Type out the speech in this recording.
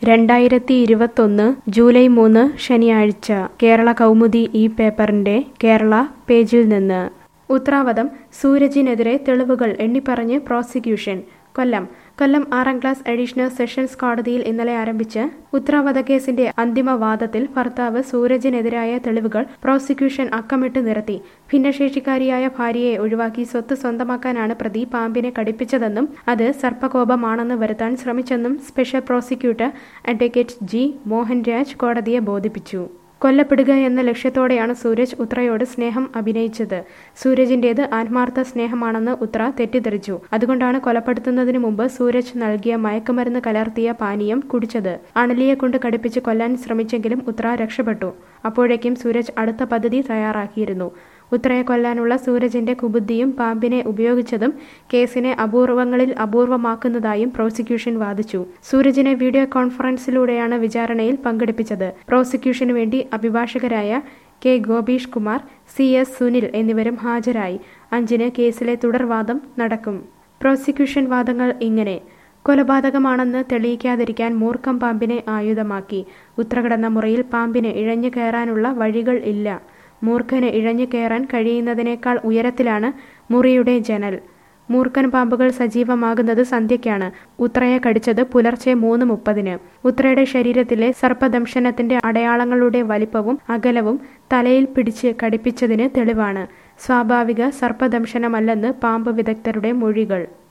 രണ്ടായിരത്തി ഇരുപത്തൊന്ന് ജൂലൈ മൂന്ന് ശനിയാഴ്ച കേരള കൗമുദി ഈ പേപ്പറിന്റെ കേരള പേജിൽ നിന്ന് ഉത്രാവതം സൂരജിനെതിരെ തെളിവുകൾ എണ്ണിപ്പറഞ്ഞ് പ്രോസിക്യൂഷൻ കൊല്ലം കൊല്ലം ആറാം ക്ലാസ് അഡീഷണൽ സെഷൻസ് കോടതിയിൽ ഇന്നലെ ആരംഭിച്ച ഉത്തരാവധ കേസിന്റെ അന്തിമ വാദത്തിൽ ഭർത്താവ് സൂരജിനെതിരായ തെളിവുകൾ പ്രോസിക്യൂഷൻ അക്കമിട്ട് നിരത്തി ഭിന്നശേഷിക്കാരിയായ ഭാര്യയെ ഒഴിവാക്കി സ്വത്ത് സ്വന്തമാക്കാനാണ് പ്രതി പാമ്പിനെ കടിപ്പിച്ചതെന്നും അത് സർപ്പകോപമാണെന്ന് വരുത്താൻ ശ്രമിച്ചെന്നും special prosecutor advocate G Mohanraj കോടതിയെ ബോധിപ്പിച്ചു കൊല്ലപ്പെടുക എന്ന ലക്ഷ്യത്തോടെയാണ് സൂരജ് ഉത്രയോട് സ്നേഹം അഭിനയിച്ചത് സൂരജിന്റേത് ആത്മാർത്ഥ സ്നേഹമാണെന്ന് ഉത്ര തെറ്റിദ്ധരിച്ചു അതുകൊണ്ടാണ് കൊലപ്പെടുത്തുന്നതിന് മുമ്പ് സൂരജ് നൽകിയ മയക്കുമരുന്ന് കലർത്തിയ പാനീയം കുടിച്ചത് അണലിയെ കൊണ്ട് കടുപ്പിച്ച് കൊല്ലാൻ ശ്രമിച്ചെങ്കിലും ഉത്ര രക്ഷപ്പെട്ടു അപ്പോഴേക്കും സൂരജ് അടുത്ത പദ്ധതി തയ്യാറാക്കിയിരുന്നു ഉത്രയെ കൊല്ലാനുള്ള സൂരജിന്റെ കുബുദ്ധിയും പാമ്പിനെ ഉപയോഗിച്ചതും കേസിനെ അപൂർവങ്ങളിൽ അപൂർവമാക്കുന്നതായും പ്രോസിക്യൂഷൻ വാദിച്ചു സൂരജിനെ വീഡിയോ കോൺഫറൻസിലൂടെയാണ് വിചാരണയിൽ പങ്കെടുപ്പിച്ചത് പ്രോസിക്യൂഷനു വേണ്ടി അഭിഭാഷകരായ K Gopeesh Kumar C S Sunil എന്നിവരും ഹാജരായി അഞ്ചിന് കേസിലെ തുടർവാദം നടക്കും പ്രോസിക്യൂഷൻ വാദങ്ങൾ ഇങ്ങനെ കൊലപാതകമാണെന്ന് തെളിയിക്കാതിരിക്കാൻ മൂർഖം പാമ്പിനെ ആയുധമാക്കി ഉത്രകിടന്ന മുറിയിൽ പാമ്പിന് ഇഴഞ്ഞു കയറാനുള്ള വഴികൾ ഇല്ല മൂർഖന് ഇഴഞ്ഞു കയറാൻ കഴിയുന്നതിനേക്കാൾ ഉയരത്തിലാണ് മുറിയുടെ ജനൽ മൂർഖൻ പാമ്പുകൾ സജീവമാകുന്നത് സന്ധ്യയ്ക്കാണ് ഉത്രയെ കടിച്ചത് പുലർച്ചെ മൂന്ന് മുപ്പതിന് ഉത്രയുടെ ശരീരത്തിലെ സർപ്പദംശനത്തിന്റെ അടയാളങ്ങളുടെ വലിപ്പവും അകലവും തലയിൽ പിടിച്ച് കടിപ്പിച്ചതിന് തെളിവാണ് സ്വാഭാവിക സർപ്പദംശനമല്ലെന്ന് പാമ്പ് വിദഗ്ധരുടെ മൊഴികൾ